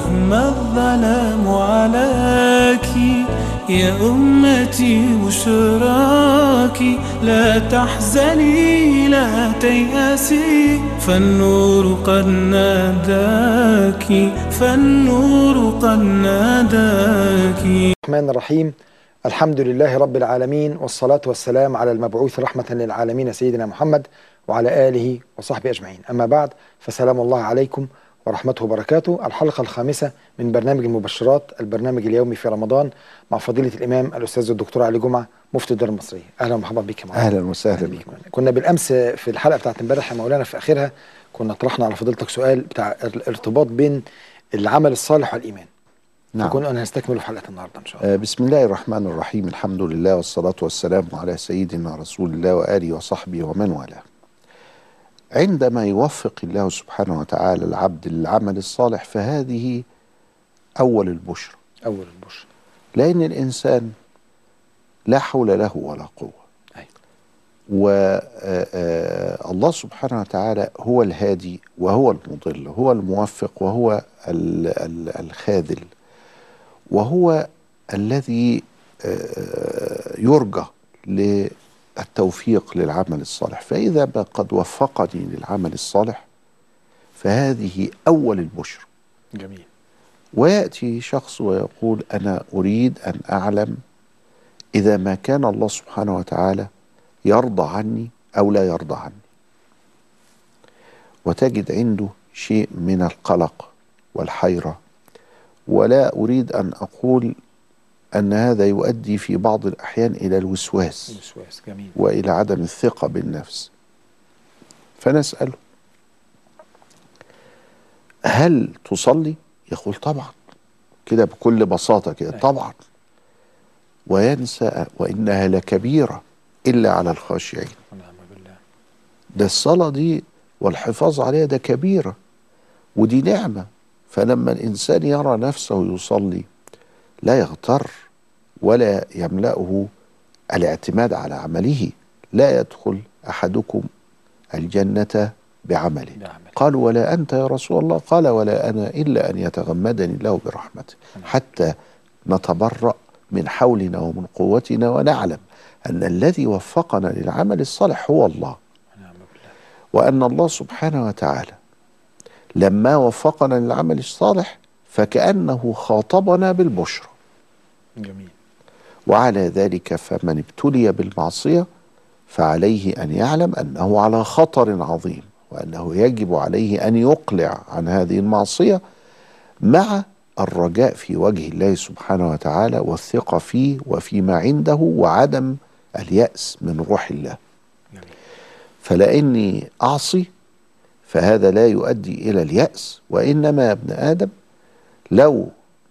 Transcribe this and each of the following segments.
رغم الظلام عليك يا أمتي بشراك لا تحزني لا تيأسي فالنور قد ناداك فالنور قد ناداك الرحمن الرحيم الحمد لله رب العالمين والصلاة والسلام على المبعوث رحمة للعالمين سيدنا محمد وعلى آله وصحبه أجمعين أما بعد فسلام الله عليكم ورحمته وبركاته الحلقة الخامسة من برنامج المبشرات البرنامج اليومي في رمضان مع فضيلة الإمام الأستاذ الدكتور علي جمعة مفتي الدار المصرية أهلا ومرحبا بك يا مولانا اهلا وسهلا بك بكم كنا بالأمس في الحلقة بتاعت امبارح يا مولانا في آخرها كنا طرحنا على فضيلتك سؤال بتاع الارتباط بين العمل الصالح والإيمان نعم كنا نستكمله في حلقة النهاردة إن شاء الله آه، بسم الله الرحمن الرحيم الحمد لله والصلاة والسلام على سيدنا رسول الله وآله وصحبه ومن والاه عندما يوفق الله سبحانه وتعالى العبد للعمل الصالح فهذه أول البشر أول البشر لأن الإنسان لا حول له ولا قوة أيوة. والله سبحانه وتعالى هو الهادي وهو المضل هو الموفق وهو ال- ال- الخاذل وهو الذي آه، يرجى للتوفيق للعمل الصالح فإذا ما قد وفقني للعمل الصالح فهذه أول البشر جميل وياتي شخص ويقول انا اريد ان اعلم اذا ما كان الله سبحانه وتعالى يرضى عني او لا يرضى عني وتجد عنده شيء من القلق والحيره ولا اريد ان اقول ان هذا يؤدي في بعض الاحيان الى الوسواس الوسواس جميل والى عدم الثقه بالنفس فنساله هل تصلي يقول طبعا كده بكل بساطه كده أيوة. طبعا وينسى وانها لكبيره الا على الخاشعين ونعم بالله ده الصلاه دي والحفاظ عليها ده كبيره ودي نعمه فلما الانسان يرى نفسه يصلي لا يغتر ولا يملأه الاعتماد على عمله لا يدخل احدكم الجنه بعمله بعمل قالوا ولا أنت يا رسول الله قال ولا أنا إلا أن يتغمدني الله برحمته حتى نتبرأ من حولنا ومن قوتنا ونعلم أن الذي وفقنا للعمل الصالح هو الله ونعم بالله وأن الله سبحانه وتعالى لما وفقنا للعمل الصالح فكأنه خاطبنا بالبشرى جميل وعلى ذلك فمن ابتلي بالمعصية فعليه أن يعلم أنه على خطر عظيم وأنه يجب عليه أن يقلع عن هذه المعصية مع الرجاء في وجه الله سبحانه وتعالى والثقة فيه وفيما عنده وعدم اليأس من روح الله جميل فلاني اعصي فهذا لا يؤدي الى الياس وانما يا ابن ادم لو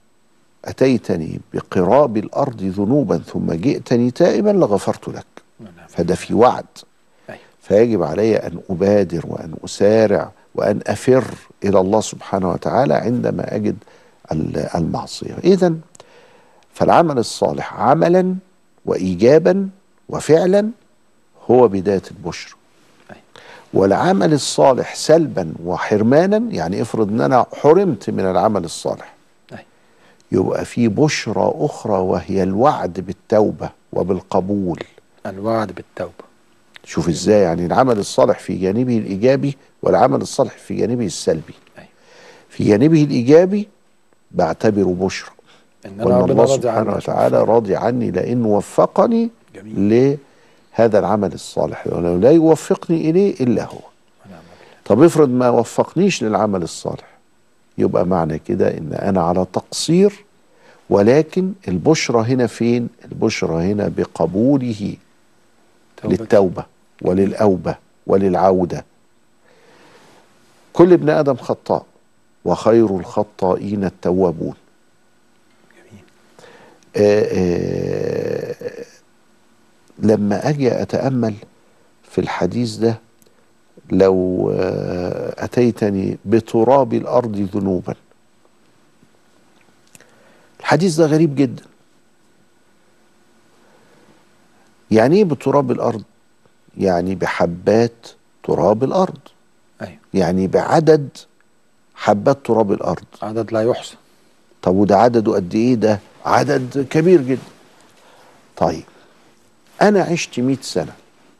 اتيتني بقراب الارض ذنوبا ثم جئتني تائبا لغفرت لك ونعم فده في وعد أيوة. فيجب علي ان ابادر وان اسارع وان افر الى الله سبحانه وتعالى عندما اجد ال- المعصيه اذا فالعمل الصالح عملا وايجابا وفعلا هو بدايه البشر أيوة. والعمل الصالح سلبا وحرمانا يعني افرض ان انا حرمت من العمل الصالح أيوة. يبقى في بشرى اخرى وهي الوعد بالتوبه وبالقبول الوعد بالتوبة شوف ازاي يعني العمل الصالح في جانبه الايجابي والعمل الصالح في جانبه السلبي أيوة. في جانبه الايجابي بعتبره بشرى إن أنا وان ربنا الله راضي سبحانه عني وتعالى راضي عني لانه وفقني جميل لهذا العمل الصالح ولو لا يوفقني اليه الا هو ونعم بالله طب افرض ما وفقنيش للعمل الصالح يبقى معنى كده ان انا على تقصير ولكن البشرى هنا فين البشرى هنا بقبوله توبة. للتوبة وللأوبة وللعودة كل ابن آدم خطاء وخير الخطائين التوابون جميل آه، آه، لما أجي أتأمل في الحديث ده لو آه، أتيتني بتراب الأرض ذنوبا الحديث ده غريب جدا يعني ايه بتراب الارض يعني بحبات تراب الارض أيوة يعني بعدد حبات تراب الارض عدد لا يحصى طب وده عدده قد ايه ده عدد كبير جدا طيب انا عشت 100 سنه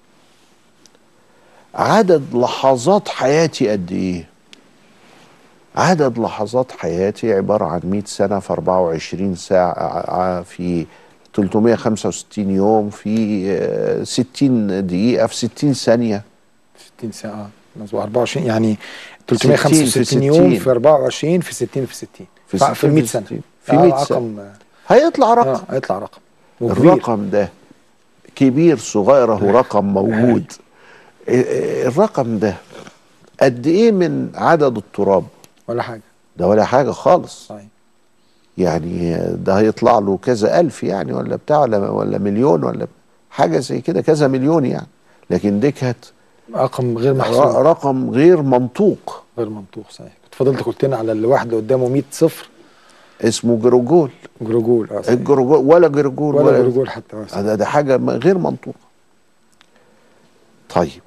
عدد لحظات حياتي قد ايه عدد لحظات حياتي عبارة عن 100 سنة في 24 ساعة في 365 يوم في آه، 60 دقيقة في 60 ثانية 60 ساعه مظبوط 24 يعني 60 365 في يوم 60. في 24 في 60 في 60 في في, 60 في 100 في سنه 60. في آه، 100 رقم هيطلع رقم اه هيطلع رقم وكبير الرقم ده كبير صغير اهو رقم موجود ال- الرقم ده قد ايه من عدد التراب ولا حاجه ده ولا حاجة خالص صحيح يعني ده هيطلع له كذا ألف يعني ولا بتاع ولا, ولا مليون ولا حاجة زي كده كذا مليون يعني لكن دي كانت رقم غير ر- محسوب رقم غير منطوق غير منطوق صحيح كنت فضلت قلت لنا على الواحد اللي قدامه 100 صفر اسمه جروجول جروجول اه صحيح. الجروجول ولا جروجول ولا جروجول حتى آه، صحيح. ده, ده حاجة م- غير منطوقة طيب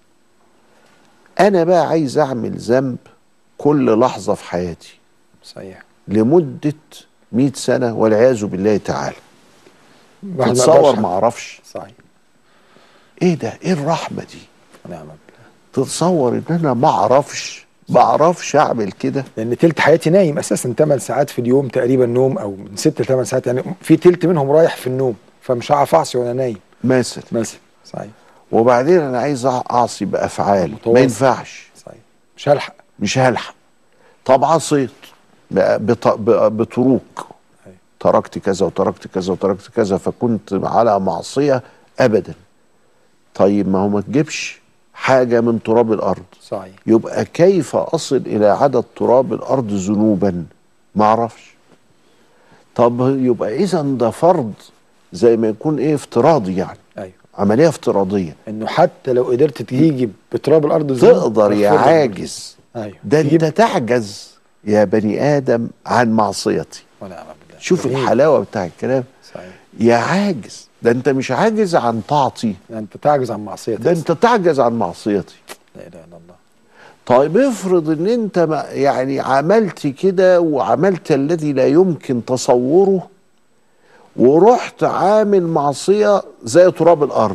أنا بقى عايز أعمل ذنب كل لحظة في حياتي صحيح لمدة 100 سنة والعياذ بالله تعالى الواحد ما تتصور يقدرش ما اعرفش صحيح ايه ده ايه الرحمة دي ونعم بالله تتصور ان انا ما اعرفش ما اعرفش اعمل كده لان تلت حياتي نايم اساسا 8 ساعات في اليوم تقريبا نوم او من 6 ل 8 ساعات يعني في تلت منهم رايح في النوم فمش هعرف اعصي وانا نايم مثلا مثلا صحيح وبعدين انا عايز اعصي بافعال ما متواصل. ينفعش صحيح مش هلحق مش هلحق طب عصيت بقى بط- بقى بطروق أيوة. تركت كذا وتركت كذا وتركت كذا فكنت على معصية ابدا طيب ما هو ما تجيبش حاجة من تراب الارض صحيح يبقى كيف اصل الى عدد تراب الارض ذنوبا ما اعرفش طب يبقى اذا ده فرض زي ما يكون ايه افتراضي يعني ايوه عمليه افتراضيه انه حتى لو قدرت تيجي بتراب الارض ذنوب، تقدر يا تغفر لك. عاجز ايوه ده انت تجيب تعجز يا بني ادم عن معصيتي ونعم بالله شوف جميل. الحلاوه بتاع الكلام صحيح يا عاجز ده انت مش عاجز عن طاعتي ده انت تعجز عن معصيتك ده انت تعجز عن معصيتي لا اله الا الله طيب افرض ان انت ما- يعني عملت كده وعملت الذي لا يمكن تصوره ورحت عامل معصية زي تراب الارض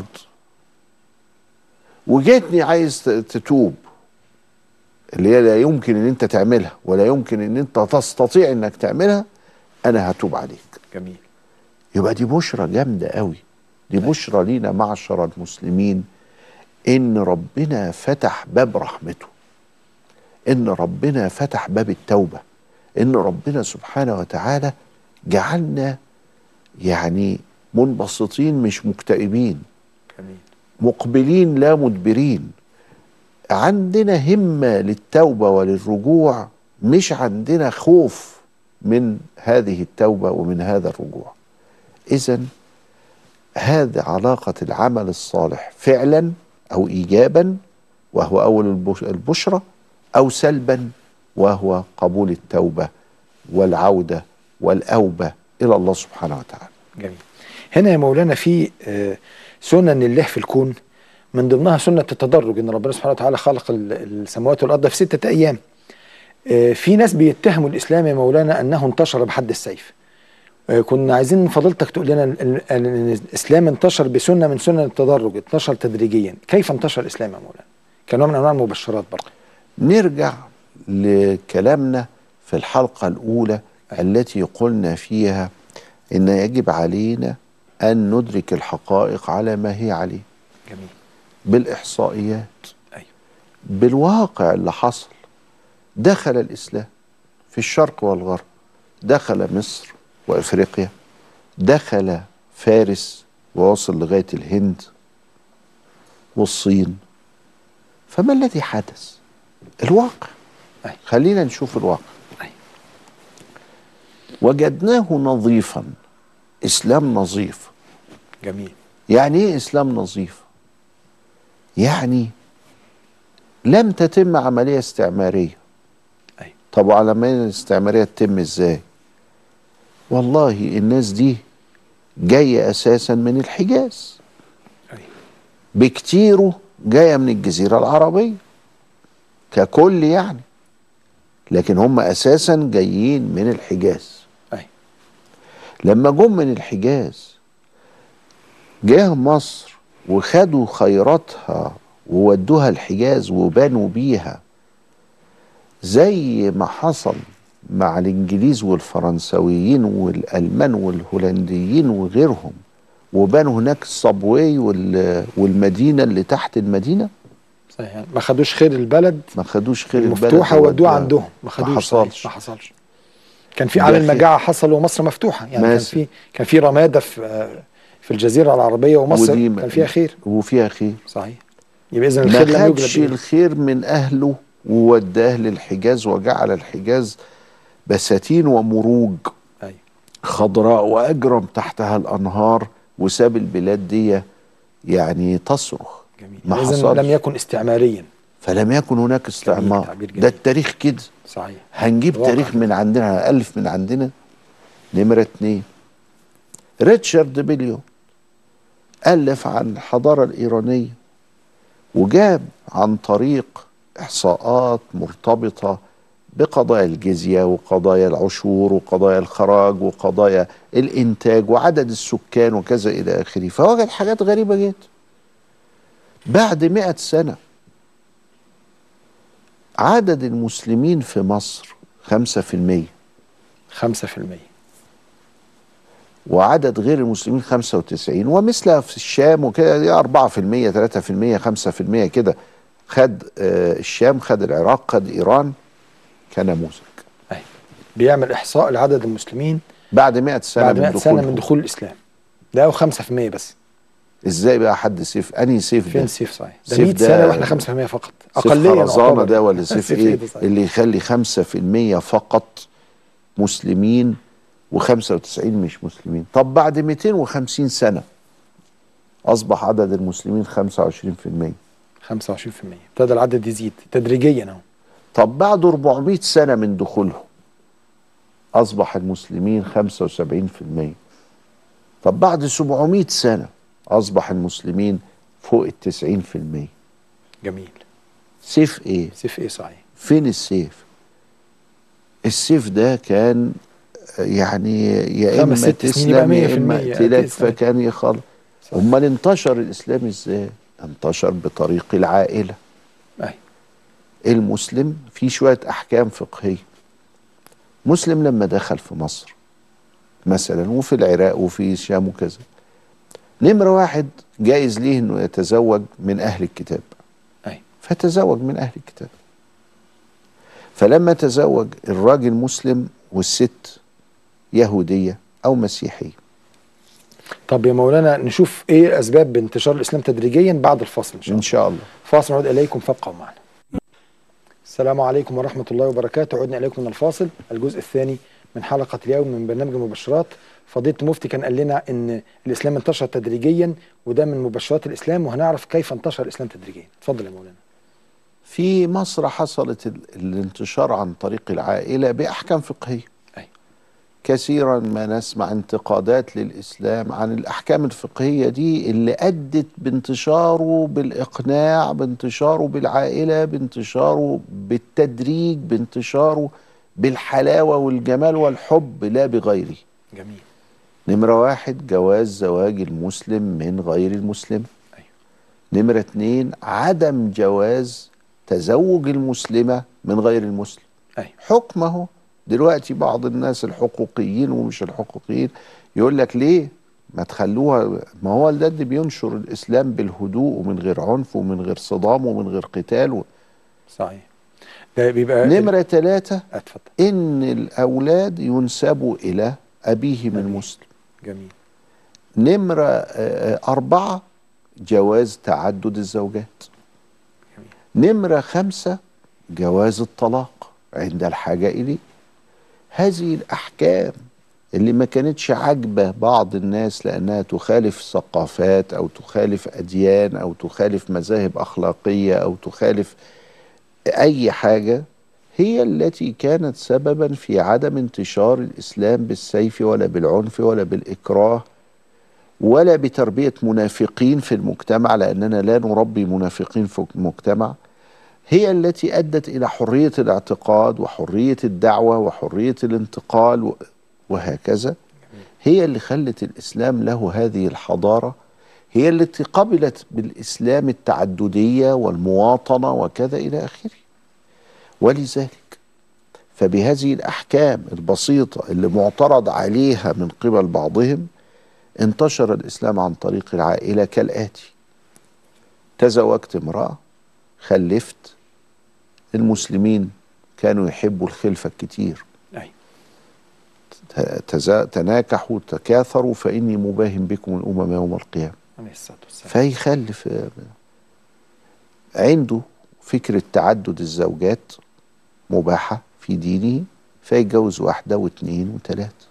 وجيتني عايز ت- تتوب اللي هي لا يمكن ان انت تعملها ولا يمكن ان انت تستطيع انك تعملها انا هتوب عليك جميل يبقى دي بشرى جامدة قوي دي بشرى لينا معشر المسلمين ان ربنا فتح باب رحمته ان ربنا فتح باب التوبة ان ربنا سبحانه وتعالى جعلنا يعني منبسطين مش مكتئبين جميل مقبلين لا مدبرين عندنا همة للتوبة وللرجوع مش عندنا خوف من هذه التوبة ومن هذا الرجوع إذا هذا علاقة العمل الصالح فعلا أو إيجابا وهو أول البش- البشرى أو سلبا وهو قبول التوبة والعودة والأوبة إلى الله سبحانه وتعالى جميل هنا يا مولانا في آه، سنن الله في الكون من ضمنها سنة التدرج ان ربنا سبحانه وتعالى خلق ال- السماوات والارض في ستة ايام آه، في ناس بيتهموا الاسلام يا مولانا انه انتشر بحد السيف آه، كنا عايزين من فضيلتك تقول لنا ال- ال- ان الاسلام انتشر بسنة من سنن التدرج انتشر تدريجيا كيف انتشر الاسلام يا مولانا كنوع من انواع المبشرات برضه نرجع لكلامنا في الحلقة الأولى التي قلنا فيها إن يجب علينا أن ندرك الحقائق على ما هي عليه جميل بالإحصائيات ايوه بالواقع اللي حصل دخل الإسلام في الشرق والغرب دخل مصر وإفريقيا دخل فارس ووصل لغاية الهند والصين فما الذي حدث الواقع أي. خلينا نشوف الواقع أي. وجدناه نظيفا إسلام نظيف جميل يعني ايه اسلام نظيف يعني لم تتم عمليه استعماريه أي. طب وعمليه الاستعماريه تتم ازاي والله الناس دي جايه اساسا من الحجاز أي. بكتيره جايه من الجزيره العربيه ككل يعني لكن هم اساسا جايين من الحجاز لما جم من الحجاز جه مصر وخدوا خيراتها وودوها الحجاز وبنوا بيها زي ما حصل مع الانجليز والفرنسويين والالمان والهولنديين وغيرهم وبنوا هناك الصبواي وال- والمدينه اللي تحت المدينه صحيح يعني ما خدوش خير البلد ما خدوش خير البلد مفتوحه ودوها وودوها. عندهم ما خدوش صحيح، حصلش. ما حصلش كان في عامل ده خير. مجاعه حصل ومصر مفتوحه يعني كان ماشي. في كان في رماده في في الجزيره العربيه ومصر ودي كان فيها خير وفيها خير صحيح يبقى اذا ما الخير لم خدش يوجد الخير من اهله ووداه للحجاز وجعل الحجاز بساتين ومروج ايوه خضراء واجرم تحتها الانهار وساب البلاد دي يعني تصرخ جميل ما اذا حصلش. لم يكن استعماريا فلم يكن هناك استعمار تعبير جميل. ده التاريخ كده صحيح هنجيب واقع. تاريخ من عندنا ألف من عندنا نمرة اتنين ريتشارد بيليو ألف عن الحضارة الإيرانية وجاب عن طريق إحصاءات مرتبطة بقضايا الجزية وقضايا العشور وقضايا الخراج وقضايا الإنتاج وعدد السكان وكذا إلى آخره فوجد حاجات غريبة جدا بعد مئة سنة عدد المسلمين في مصر خمسة في المية 5% وعدد غير المسلمين 95 ومثلها في الشام وكده دي 4% 3% 5% كده خد آه، الشام خد العراق خد ايران كنموذج ايوه بيعمل احصاء لعدد المسلمين بعد 100 سنه بعد من 100 سنه دخولهم من دخول الاسلام ده او 5% بس ازاي بقى حد سيف انهي سيف فين ده سيف صحيح ده سيف 100 ده- سنه واحنا 5% فقط سيف اقليه خرزانه نعتبر. ده ولا سيف ايه ده صحيح. اللي يخلي 5% فقط مسلمين و95 مش مسلمين طب بعد 250 سنه اصبح عدد المسلمين 25% 25% ابتدى العدد يزيد تدريجيا اهو طب بعد 400 سنة من دخولهم أصبح المسلمين 75% طب بعد 700 سنة أصبح المسلمين فوق ال 90% جميل سيف إيه؟ سيف ايه صحيح فين السيف؟ السيف ده كان يعني يا خمس إما ست سنين يبقى تسلم يا 100% إما أكيد اقتلك صحيح. فكان يخلص صحيح. أمال انتشر الإسلام إزاي؟ انتشر بطريق العائلة ايوه المسلم في شوية أحكام فقهية مسلم لما دخل في مصر مثلا وفي العراق وفي الشام وكذا نمرة واحد جائز ليه انه يتزوج من أهل الكتاب ايوه فتزوج من أهل الكتاب فلما تزوج الراجل مسلم والست يهودية أو مسيحية طب يا مولانا نشوف ايه اسباب انتشار الاسلام تدريجيا بعد الفصل ان شاء إن الله شاء الله فاصل نعود اليكم فابقوا معنا السلام عليكم ورحمه الله وبركاته عدنا اليكم من الفاصل الجزء الثاني من حلقه اليوم من برنامج المبشرات فضيله المفتي كان قال لنا ان الاسلام انتشر تدريجيا وده من مبشرات الاسلام وهنعرف كيف انتشر الاسلام تدريجيا اتفضل يا مولانا في مصر حصلت ال- الانتشار عن طريق العائلة بأحكام فقهية أي. كثيرا ما نسمع انتقادات للإسلام عن الأحكام الفقهية دي اللي أدت بانتشاره بالإقناع بانتشاره بالعائلة بانتشاره بالتدريج بانتشاره بالحلاوة والجمال والحب لا بغيره جميل نمرة واحد جواز زواج المسلم من غير المسلم أيوة. نمرة اتنين عدم جواز تزوج المسلمة من غير المسلم أيوة. حكمه دلوقتي بعض الناس الحقوقيين ومش الحقوقيين يقول لك ليه ما تخلوها ما هو ده اللي بينشر الإسلام بالهدوء ومن غير عنف ومن غير صدام ومن غير قتال و... صحيح ده بيبقى نمرة ثلاثة اتفضل إن الأولاد ينسبوا إلى أبيهم أبيه. المسلم جميل نمرة آه، آه، أربعة جواز تعدد الزوجات نمرة خمسة جواز الطلاق عند الحاجة إليه هذه الأحكام اللي ما كانتش عاجبة بعض الناس لأنها تخالف ثقافات أو تخالف أديان أو تخالف مذاهب أخلاقية أو تخالف أي حاجة هي التي كانت سببا في عدم انتشار الإسلام بالسيف ولا بالعنف ولا بالإكراه ولا بتربية منافقين في المجتمع لأننا لا نربي منافقين في المجتمع هي التي أدت إلى حرية الاعتقاد وحرية الدعوة وحرية الانتقال و- وهكذا هي اللي خلت الإسلام له هذه الحضارة هي التي قبلت بالإسلام التعددية والمواطنة وكذا إلى آخره ولذلك فبهذه الأحكام البسيطة اللي معترض عليها من قبل بعضهم انتشر الإسلام عن طريق العائلة كالآتي تزوجت امرأة خلفت المسلمين كانوا يحبوا الخلفة كتير أي تزا- تناكحوا تكاثروا فإني مباهم بكم الأمم يوم القيامة عليه الصلاة والسلام فيخلف آه، عنده فكرة تعدد الزوجات مباحة في دينه فيتجوز واحدة واثنين وثلاثة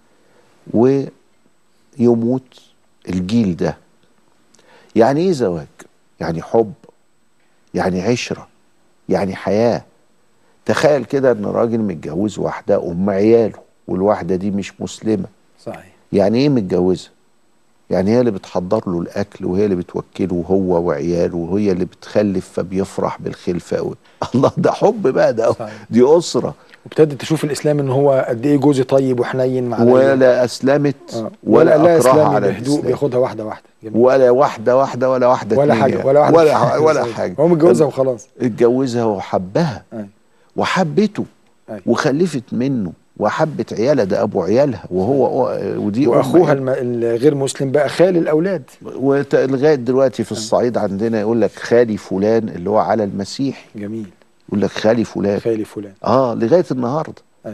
ويموت الجيل ده يعني ايه زواج يعني حب يعني عشرة يعني حياة تخيل كده ان راجل متجوز واحدة ام عياله والواحدة دي مش مسلمة صحيح يعني ايه متجوزة يعني هي اللي بتحضر له الاكل وهي اللي بتوكله هو وعياله وهي اللي بتخلف فبيفرح بالخلفه و... الله ده حب بقى ده صحيح. دي اسره وابتدت تشوف الاسلام ان هو قد ايه جوزي طيب وحنين مع ولا اسلمت آه. ولا, لا اكرهها اسلامي على بهدوء الاسلام بياخدها واحده واحده جميل. ولا واحده واحده ولا واحده ولا اتنين حاجه يعني. ولا واحده ولا, ولا حاجه هو متجوزها وخلاص اتجوزها وحبها أي. وحبته أي. وخلفت منه وحبت عيالها ده ابو عيالها وهو ودي أم واخوها عيالها. الم... الغير مسلم بقى خال الاولاد ولغايه دلوقتي في الصعيد عندنا يقول لك خالي فلان اللي هو على المسيح جميل يقول لك خالي فلان خالي فلان اه لغايه النهارده أي.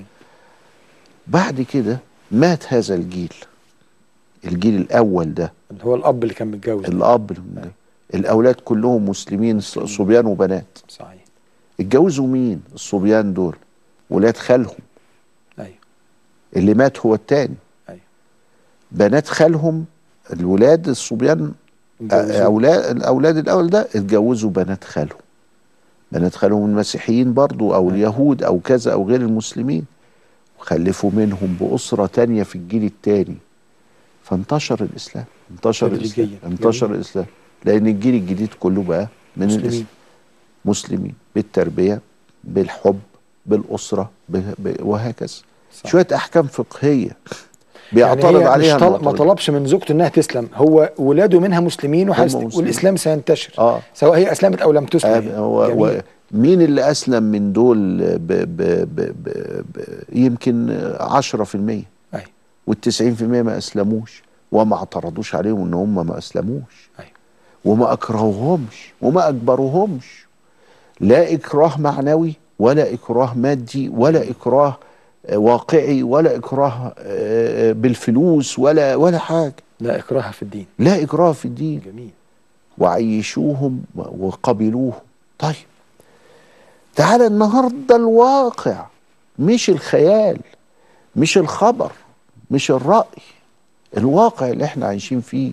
بعد كده مات هذا الجيل الجيل الاول ده اللي هو الاب اللي كان متجوز الاب ده. الاولاد كلهم مسلمين ص- صبيان وبنات صحيح اتجوزوا مين الصبيان دول ولاد خالهم ايوه اللي مات هو التاني أيوة. بنات خالهم الولاد الصبيان متجوزين. اولاد الاولاد الاول ده اتجوزوا بنات خالهم بنات خالهم المسيحيين برضو او اليهود او كذا او غير المسلمين وخلفوا منهم باسره تانية في الجيل التاني فانتشر الاسلام انتشر تدريجياً. الاسلام انتشر جميل. الاسلام لان الجيل الجديد كله بقى من مسلمين. الاسلام مسلمين بالتربيه بالحب بالاسره ب... ب... وهكذا صح. شويه احكام فقهيه يعني بيعترض هي عليها مش طل... ما المعترضين. طلبش من زوجته انها تسلم هو ولاده منها مسلمين وحس... مسلمين. والاسلام سينتشر اه سواء هي اسلمت او لم تسلم آه، يعني. هو جميل. هو مين اللي اسلم من دول ب ب ب ب ب يمكن 10% أيوة. وال90% ما اسلموش وما اعترضوش عليهم ان هم ما اسلموش أيوة. وما اكرهوهمش وما اجبروهمش لا اكراه معنوي ولا اكراه مادي ولا اكراه آه، واقعي ولا اكراه آه، بالفلوس ولا ولا حاجه لا اكراه في الدين لا اكراه في الدين جميل وعيشوهم وقبلوهم طيب تعال النهارده الواقع مش الخيال مش الخبر مش الرأي الواقع اللي احنا عايشين فيه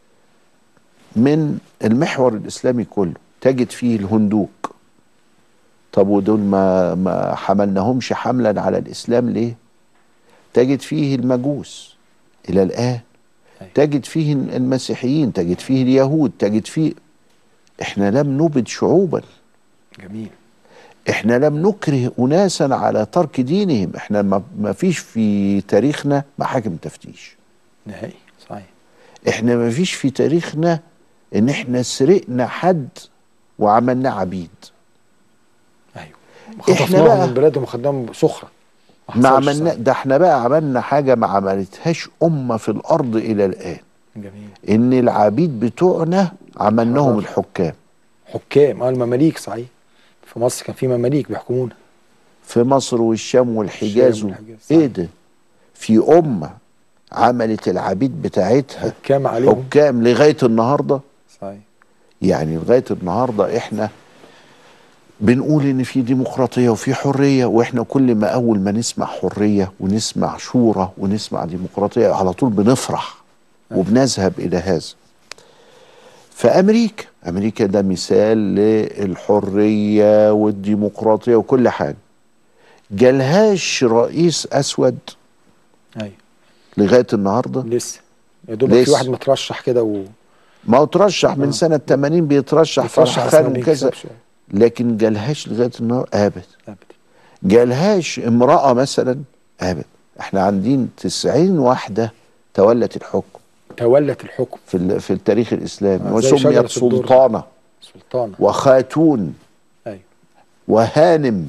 من المحور الإسلامي كله تجد فيه الهندوك طب ودول ما ما حملناهمش حملا على الإسلام ليه تجد فيه المجوس إلى الآن أيوة. تجد فيه المسيحيين تجد فيه اليهود تجد فيه احنا لم نبد شعوبا جميل احنا لم نكره اناسا على ترك دينهم احنا ما ما فيش في تاريخنا محاكم تفتيش نهائي صحيح احنا ما فيش في تاريخنا ان احنا سرقنا حد وعملناه عبيد ايوه إحنا خطفناهم بقى- من بلادهم وخدناهم سخره ما حصلش عملنا صحيح. ده احنا بقى عملنا حاجه ما عملتهاش امه في الارض الى الان جميل ان العبيد بتوعنا عملناهم حرام. الحكام حكام اه المماليك صحيح في مصر كان في مماليك بيحكمونا في مصر والشام والحجاز الشام و- والحجاز، ايه صحيح. ده في امه عملت العبيد بتاعتها حكام عليهم حكام لغايه النهارده صحيح يعني لغايه النهارده احنا بنقول ان في ديمقراطيه وفي حريه واحنا كل ما اول ما نسمع حريه ونسمع شورى ونسمع ديمقراطيه على طول بنفرح وبنذهب الى هذا فامريكا امريكا ده مثال للحريه والديمقراطيه وكل حاجه جالهاش رئيس اسود ايوه لغايه النهارده لسه يا دوبك في لسه. واحد مترشح كده و ما هو ترشح آه. من سنه 80 بيترشح بيترشح فرح بس ما خان وكذا بيكسبش. لكن جالهاش لغايه النهارده ابدا أبدا. جالهاش امرأة مثلا ابدا احنا عندين تسعين واحدة تولت الحكم تولت الحكم في ال- في التاريخ الاسلامي آه، زي شجرة وسميت الدر. سلطانه سلطانه وخاتون ايوه وهانم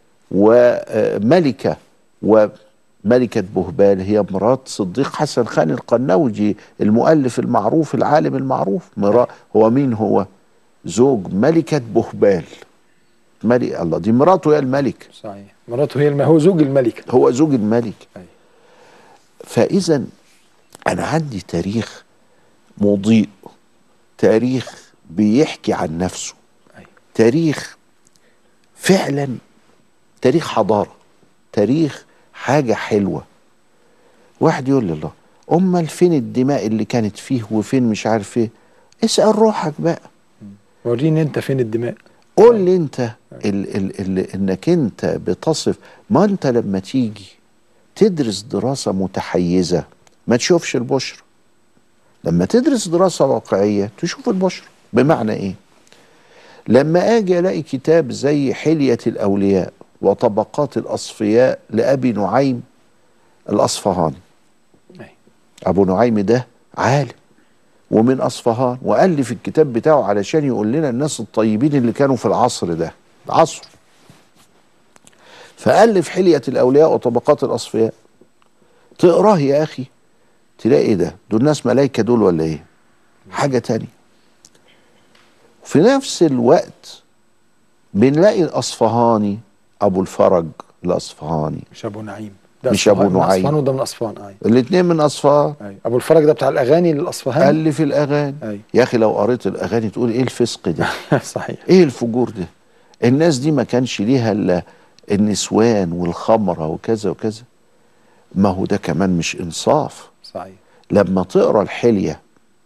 وملكة وملكة بهبال هي مرات صديق حسن خان القنوجي المؤلف المعروف العالم المعروف مرا هو مين هو زوج ملكة بهبال ملك الله دي مراته هي الملك صحيح مراته هي الم... هو زوج الملكه هو زوج الملك أيوة. فإذا أنا عندي تاريخ مضيء تاريخ بيحكي عن نفسه أيوة. تاريخ فعلا تاريخ حضارة تاريخ حاجة حلوة واحد يقول لي الله أمال فين الدماء اللي كانت فيه وفين مش عارف ايه اسأل روحك بقى وريني انت فين الدماء قول لي انت ال ال ال انك انت بتصف ما انت لما تيجي تدرس دراسة متحيزة ما تشوفش البشرة لما تدرس دراسة واقعية تشوف البشرة بمعنى ايه لما اجي الاقي كتاب زي حلية الاولياء وطبقات الاصفياء لابي نعيم الاصفهاني أيوة. ابو نعيم ده عالم ومن اصفهان والف الكتاب بتاعه علشان يقول لنا الناس الطيبين اللي كانوا في العصر ده عصر فالف حليه الاولياء وطبقات الاصفياء تقراه يا اخي تلاقي ده دول ناس ملايكه دول ولا ايه حاجه تانية في نفس الوقت بنلاقي الاصفهاني ابو الفرج الاصفهاني مش ابو نعيم ده مش أصفهان- أبو من نعيم. اصفهان وده من اصفهان ايوه الاثنين من اصفهان ايوه ابو الفرج ده بتاع الاغاني للاصفهان الف الاغاني ايوه يا اخي لو قريت الاغاني تقول ايه الفسق ده صحيح ايه الفجور ده الناس دي ما كانش ليها الا النسوان والخمره وكذا وكذا ما هو ده كمان مش انصاف صحيح لما تقرا الحليه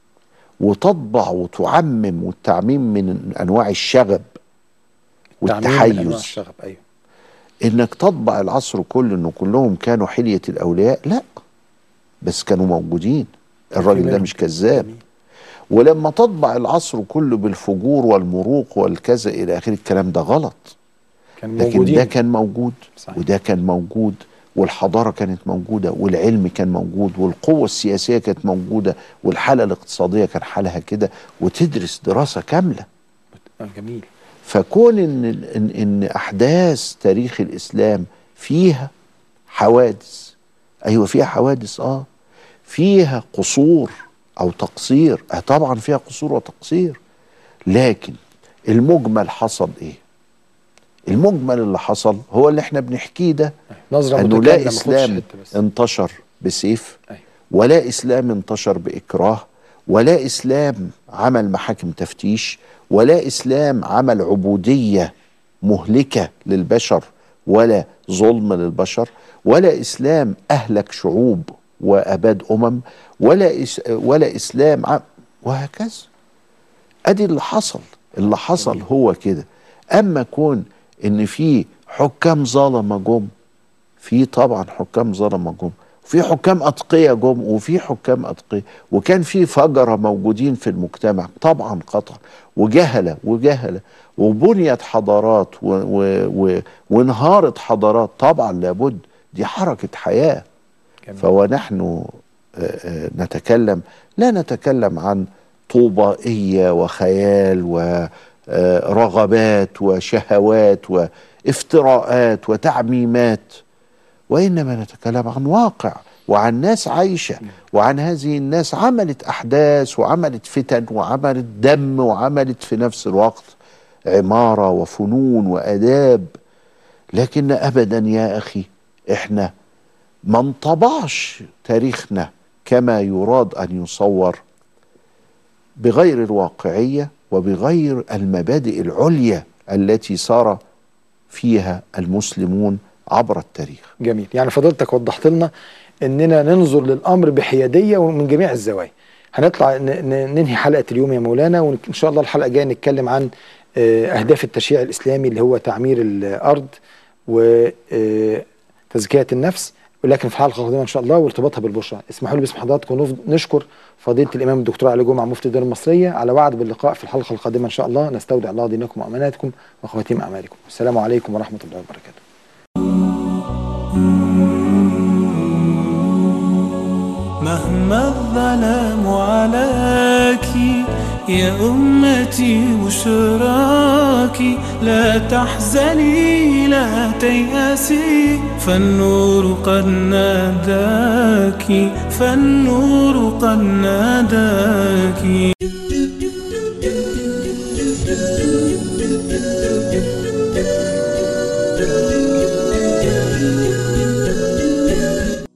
وتطبع وتعمم والتعميم من انواع الشغب تعميم من أنواع والتحيز الشغب ايوه انك تطبع العصر كله انه كلهم كانوا حليه الاولياء لا بس كانوا موجودين الراجل ده منهم مش كذاب جميل. ولما تطبع العصر كله بالفجور والمروق والكذا الى اخره الكلام ده غلط كان لكن موجودين ده كان موجود صحيح. وده كان موجود والحضارة كانت موجودة والعلم كان موجود والقوة السياسية كانت موجودة والحالة الاقتصادية كان حالها كده وتدرس دراسة كاملة آه، جميل فكون إن, إن, إن أحداث تاريخ الإسلام فيها حوادث أيوة فيها حوادث آه فيها قصور أو تقصير آه طبعا فيها قصور وتقصير لكن المجمل حصل إيه المجمل اللي حصل هو اللي احنا بنحكيه ده نظره انه متكامله لا ما خدش اسلام حته بس انتشر بسيف أيوة. ولا اسلام انتشر باكراه ولا اسلام عمل محاكم تفتيش ولا اسلام عمل عبوديه مهلكه للبشر ولا ظلم للبشر ولا اسلام اهلك شعوب واباد امم ولا إس ولا اسلام عم وهكذا ادي اللي حصل اللي حصل هو كده اما كون ان في حكام ظلمه جم في طبعا حكام ظلمه جم في حكام اتقياء جم وفي حكام اتقياء وكان في فجره موجودين في المجتمع طبعا قطعا وجهله وجهله وبنيت حضارات و و و وانهارت حضارات طبعا لابد دي حركه حياه جميل. فونحن آه، آه، نتكلم لا نتكلم عن طوبائيه وخيال ورغبات وشهوات وافتراءات وتعميمات وانما نتكلم عن واقع وعن ناس عايشه وعن هذه الناس عملت احداث وعملت فتن وعملت دم وعملت في نفس الوقت عماره وفنون واداب لكن ابدا يا اخي احنا ما انطبعش تاريخنا كما يراد ان يصور بغير الواقعيه وبغير المبادئ العليا التي سار فيها المسلمون عبر التاريخ جميل يعني فضلتك وضحت لنا اننا ننظر للامر بحياديه ومن جميع الزوايا هنطلع ن- ن- ننهي حلقه اليوم يا مولانا وان شاء الله الحلقه الجايه نتكلم عن آه، اهداف التشريع الاسلامي اللي هو تعمير الارض وتزكيه النفس ولكن في الحلقه القادمه ان شاء الله وارتباطها بالبشرى اسمحوا لي باسم حضراتكم نف- نشكر فضيله الامام الدكتور علي جمعه مفتي الدوله المصريه على وعد باللقاء في الحلقه القادمه ان شاء الله نستودع الله دينكم واماناتكم وخواتيم اعمالكم السلام عليكم ورحمه الله وبركاته مهما الظلام علاك يا أمتي بشراك لا تحزني لا تيأسي فالنور قد ناداك فالنور قد ناداك